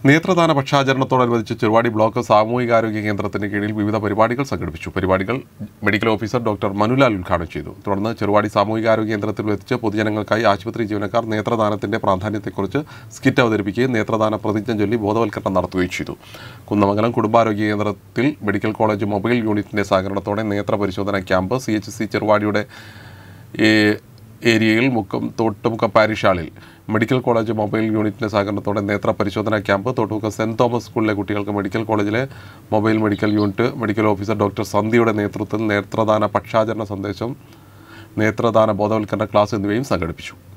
നേത്രദാന പക്ഷാചരണത്തോടനുബന്ധിച്ച് Cheruvadi block സാമൂഹികാരോഗ്യ കേന്ദ്രത്തിന് കീഴിൽ വിവിധ പരിപാടികൾ സംഘടിപ്പിച്ചു പരിപാടികൾ മെഡിക്കൽ ഓഫീസർ ഡോക്ടർ മനുലാൽ ഉദ്ഘാടനം ചെയ്തു തുടർന്ന് ചെറുവാടി സാമൂഹികാരോഗ്യ കേന്ദ്രത്തിൽ എത്തിച്ച് പൊതുജനങ്ങൾക്കായി ആശുപത്രി ജീവനക്കാർ നേത്രദാനത്തിന്റെ പ്രാധാന്യത്തെക്കുറിച്ച് സ്കിറ്റ് അവതരിപ്പിക്കുകയും നേത്രദാന പ്രതിജ്ഞ ചൊല്ലി ബോധവൽക്കരണം നടത്തുകയും ചെയ്തു കുന്നമംഗലം കുടുംബാരോഗ്യ കേന്ദ്രത്തിൽ മെഡിക്കൽ കോളേജ് മൊബൈൽ യൂണിറ്റിന്റെ സഹകരണത്തോടെ നേത്ര പരിശോധന ക്യാമ്പ് സി എച്ച് സി ചെറുവാടിയുടെ ഏ, ഏരിയയിൽ മുക്കം തോട്ടുമുക്കം പാരിഷ് ഹാളിൽ മെഡിക്കൽ കോളേജ് മൊബൈൽ യൂണിറ്റിന്റെ സഹകരണത്തോടെ നേത്ര പരിശോധനാ ക്യാമ്പ് തോട്ടുമുക്കം സെന്റ് തോമസ് സ്കൂളിലെ കുട്ടികൾക്ക് മെഡിക്കൽ കോളേജിലെ mobile medical unit medical officer doctor സന്ധ്യയുടെ നേതൃത്വത്തിൽ നേത്രദാന പക്ഷാചരണ സന്ദേശം നേത്രദാന ബോധവൽക്കരണ ക്ലാസ് എന്നിവയും സംഘടിപ്പിച്ചു